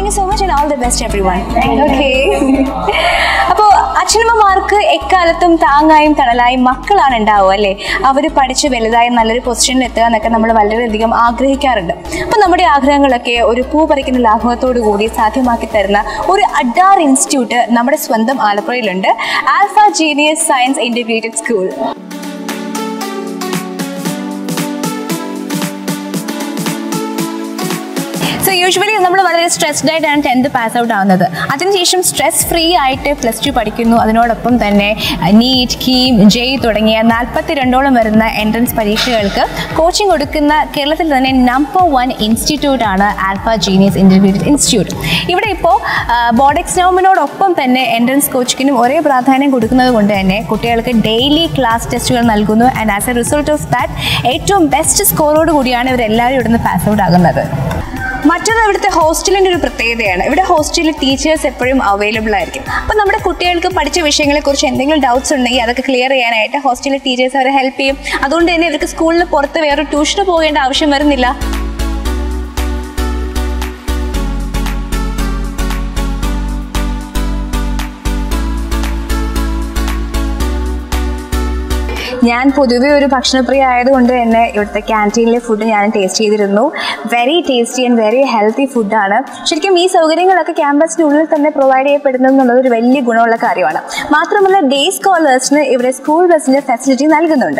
thank you so much and all the best everyone okay അപ്പോൾ അച്ഛനമ്മമാർക്ക് എക്കാലത്തും താങ്ങായും തണലായും മക്കളാണ് ഉണ്ടാവുക അല്ലേ അവർ പഠിച്ച് വലുതായി നല്ലൊരു പൊസിഷനിൽ എത്തുക എന്നൊക്കെ നമ്മൾ വളരെയധികം ആഗ്രഹിക്കാറുണ്ട് അപ്പോൾ നമ്മുടെ ആഗ്രഹങ്ങളൊക്കെ ഒരു പൂ പറിക്കുന്ന ലാഘവത്തോടു കൂടി സാധ്യമാക്കി തരുന്ന ഒരു അഡാർ ഇൻസ്റ്റിറ്റ്യൂട്ട് നമ്മുടെ സ്വന്തം ആലപ്പുഴയിലുണ്ട് Alpha Genius Science Integrated School so usually നമ്മൾ വളരെ സ്ട്രെസ്ഡ് ആയിട്ടാണ് ടെൻത്ത് പാസ് ഔട്ട് ആവുന്നത് അതിനുശേഷം സ്ട്രെസ് ഫ്രീ ആയിട്ട് പ്ലസ് ടു പഠിക്കുന്നു അതിനോടൊപ്പം തന്നെ നീറ്റ് കീം ജെയ് തുടങ്ങിയ നാൽപ്പത്തി രണ്ടോളം വരുന്ന എൻട്രൻസ് പരീക്ഷകൾക്ക് കോച്ചിങ് കൊടുക്കുന്ന കേരളത്തിൽ തന്നെ നമ്പർ വൺ ഇൻസ്റ്റിറ്റ്യൂട്ട് ആണ് ആൽഫ ജീനിയസ് ഇൻറ്റിഗ്രേറ്റഡ് ഇൻസ്റ്റിറ്റ്യൂട്ട് ഇവിടെ ഇപ്പോൾ ബോർഡ് എക്സാമിനോടൊപ്പം തന്നെ എൻട്രൻസ് കോച്ചിങ്ങിനും ഒരേ പ്രാധാന്യം കൊടുക്കുന്നത് കൊണ്ട് തന്നെ കുട്ടികൾക്ക് ഡെയിലി ക്ലാസ് ടെസ്റ്റുകൾ നൽകുന്നു and as a result of that ഏറ്റവും ബെസ്റ്റ് സ്കോറോട് കൂടിയാണ് ഇവരെല്ലാവരും ഇവിടുന്ന് പാസ് ഔട്ട് ആകുന്നത് മറ്റൊന്ന് ഇവിടുത്തെ ഹോസ്റ്റലിൻ്റെ ഒരു പ്രത്യേകതയാണ് ഇവിടെ ഹോസ്റ്റലിൽ ടീച്ചേഴ്സ് എപ്പോഴും അവൈലബിൾ ആയിരിക്കും അപ്പോൾ നമ്മുടെ കുട്ടികൾക്ക് പഠിച്ച വിഷയങ്ങളെക്കുറിച്ച് എന്തെങ്കിലും ഡൗട്ട്സ് ഉണ്ടെങ്കിൽ അതൊക്കെ ക്ലിയർ ചെയ്യാനായിട്ട് ഹോസ്റ്റലിലെ ടീച്ചേഴ്സ് അവരെ ഹെൽപ്പ് ചെയ്യും അതുകൊണ്ട് തന്നെ ഇവർക്ക് സ്കൂളിൽ പുറത്ത് വേറെ ട്യൂഷന് പോകേണ്ട ആവശ്യം വരുന്നില്ല ഞാൻ പൊതുവേ ഒരു ഭക്ഷണപ്രിയ ആയതുകൊണ്ട് തന്നെ ഇവിടുത്തെ ക്യാൻറ്റീനിലെ ഫുഡ് ഞാൻ ടേസ്റ്റ് ചെയ്തിരുന്നു very tasty and very healthy ഫുഡാണ് ശരിക്കും ഈ സൗകര്യങ്ങളൊക്കെ ക്യാമ്പസിനുള്ളിൽ തന്നെ പ്രൊവൈഡ് ചെയ്യപ്പെടുന്നു എന്നുള്ളത് ഒരു വലിയ ഗുണമുള്ള കാര്യമാണ് മാത്രമല്ല ഡേ സ്കോളേഴ്സിന് ഇവിടെ സ്കൂൾ ബസ്സിൻ്റെ ഫെസിലിറ്റി നൽകുന്നുണ്ട്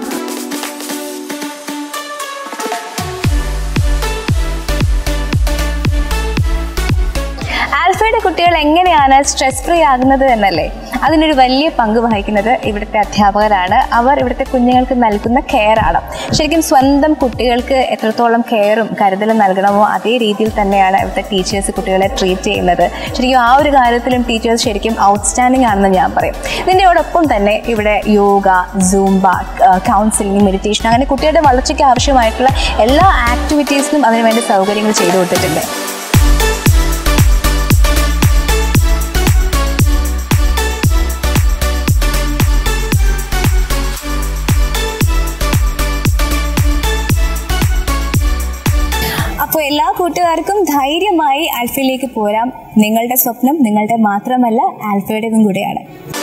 ആൽഫയുടെ കുട്ടികൾ എങ്ങനെയാണ് സ്ട്രെസ് ഫ്രീ ആകുന്നത് എന്നല്ലേ അതിനൊരു വലിയ പങ്ക് വഹിക്കുന്നത് ഇവിടുത്തെ അധ്യാപകരാണ് അവർ ഇവിടുത്തെ കുഞ്ഞുങ്ങൾക്ക് നൽകുന്ന കെയർ ആണ് ശരിക്കും സ്വന്തം കുട്ടികൾക്ക് എത്രത്തോളം കെയറും കരുതലും നൽകണമോ അതേ രീതിയിൽ തന്നെയാണ് ഇവിടുത്തെ ടീച്ചേഴ്സ് കുട്ടികളെ ട്രീറ്റ് ചെയ്യുന്നത് ശരിക്കും ആ ഒരു കാര്യത്തിലും ടീച്ചേഴ്സ് ശരിക്കും ഔട്ട്സ്റ്റാൻഡിംഗ് ആണെന്ന് ഞാൻ പറയും ഇതിൻ്റെയോടൊപ്പം തന്നെ ഇവിടെ യോഗ സൂംബ കൗൺസിലിംഗ് മെഡിറ്റേഷൻ അങ്ങനെ കുട്ടികളുടെ വളർച്ചയ്ക്ക് ആവശ്യമായിട്ടുള്ള എല്ലാ ആക്ടിവിറ്റീസിനും അതിനുവേണ്ടി സൗകര്യങ്ങൾ ചെയ്തു കൊടുത്തിട്ടുണ്ട് അപ്പോൾ എല്ലാ കൂട്ടുകാർക്കും ധൈര്യമായി ആൽഫയിലേക്ക് പോരാം നിങ്ങളുടെ സ്വപ്നം നിങ്ങളുടെ മാത്രമല്ല ആൽഫയുടേതും കൂടെയാണ്